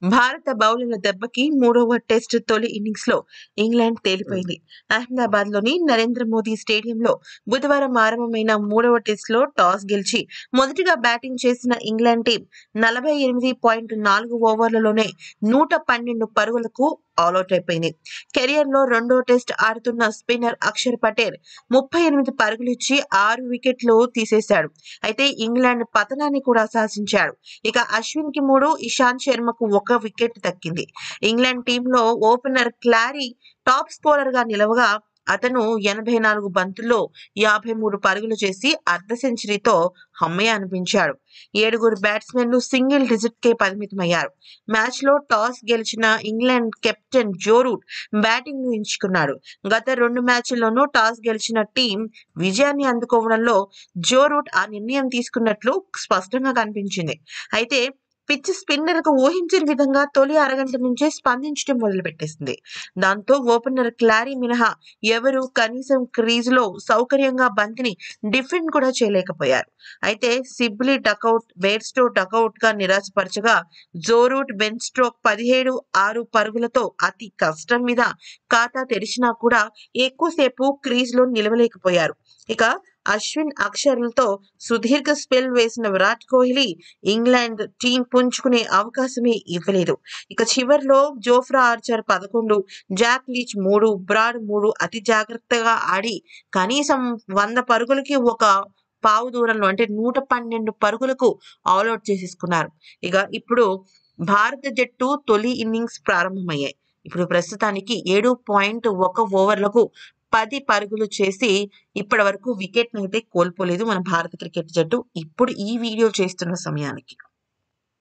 భారత బౌలర్ల దెబ్బకి మూడవ టెస్ట్ తొలి ఇన్నింగ్స్ లో ఇంగ్లాండ్ తేలిపోయింది అహ్మదాబాద్ లోని నరేంద్ర మోదీ స్టేడియంలో బుధవారం ఆరంభమైన మూడవ టెస్ట్ లో టాస్ గెలిచి మొదటిగా బ్యాటింగ్ చేసిన ఇంగ్లాండ్ టీం నలభై ఎనిమిది పాయింట్ నాలుగు ఓవర్లలోనే నూట పన్నెండు పరుగులకు ఆల్అౌట్ అయిపోయింది కెరియర్ లో రెండో టెస్ట్ ఆడుతున్న స్పిన్నర్ అక్షర్ పటేల్ ముప్పై ఎనిమిది పరుగులు ఇచ్చి ఆరు వికెట్లు తీసేశాడు అయితే ఇంగ్లాండ్ పతనాన్ని కూడా శాసించాడు ఇక అశ్విన్ కి మూడు ఇషాంత్ శర్మకు ఒక వికెట్ దక్కింది ఇంగ్లాండ్ టీంలో ఓపెనర్ క్లారీ టాప్ స్కోరర్ గా నిలవగా అతను ఎనభై నాలుగు బంతుల్లో యాభై మూడు పరుగులు చేసి అర్ధ సెంచరీతో హమ్మయ్య అనిపించాడు ఏడుగురు బ్యాట్స్మెన్లు సింగిల్ డిజిట్ కే పరిమితమయ్యారు మ్యాచ్ లో టాస్ గెలిచిన England captain Joe Root batting ను ఎంచుకున్నాడు గత రెండు మ్యాచ్ల్లోనూ టాస్ గెలిచిన టీం విజయాన్ని అందుకోవడంలో జో రూట్ ఆ నిర్ణయం తీసుకున్నట్లు స్పష్టంగా కనిపించింది అయితే పిచ్ స్పిన్నర్ కు ఊహించని విధంగా తొలి అరగంట నుంచే స్పందించడం మొదలుపెట్టేసింది దాంతో ఓపెనర్ క్లారీ మినహా ఎవరు కనీసం క్రీజ్ లో సౌకర్యంగా బంతిని డిఫెండ్ కూడా చేయలేకపోయారు అయితే సిబ్లీ డకౌట్ బేర్స్టో డకౌట్ గా నిరాశపరచగా జోరూట్ బెన్ స్ట్రోక్ పదిహేడు ఆరు పరుగులతో అతి కష్టం మీద ఖాతా తెరిచినా కూడా ఎక్కువసేపు క్రీజ్ లో నిలవలేకపోయారు ఇక అశ్విన్ అక్షర్లతో సుదీర్ఘ స్పెల్ వేసిన విరాట్ కోహ్లీ ఇంగ్లాండ్ టీం పుంజుకునే అవకాశమే ఇవ్వలేదు ఇక చివర్లో జోఫ్రా ఆర్చర్ పదకొండు జాక్ లీచ్ మూడు బ్రాడ్ మూడు అతి జాగ్రత్తగా ఆడి కనీసం వంద పరుగులకి ఒక పావు దూరంలో అంటే నూట పన్నెండు పరుగులకు ఆల్అౌట్ చేసేసుకున్నారు ఇక ఇప్పుడు భారత జట్టు తొలి ఇన్నింగ్స్ ప్రారంభమయ్యాయి ఇప్పుడు ప్రస్తుతానికి ఏడు పాయింట్ ఒక ఓవర్లకు పది పరుగులు చేసి ఇప్పటి వరకు వికెట్ అయితే కోల్పోలేదు మన భారత క్రికెట్ జట్టు ఇప్పుడు ఈ వీడియో చేస్తున్న సమయానికి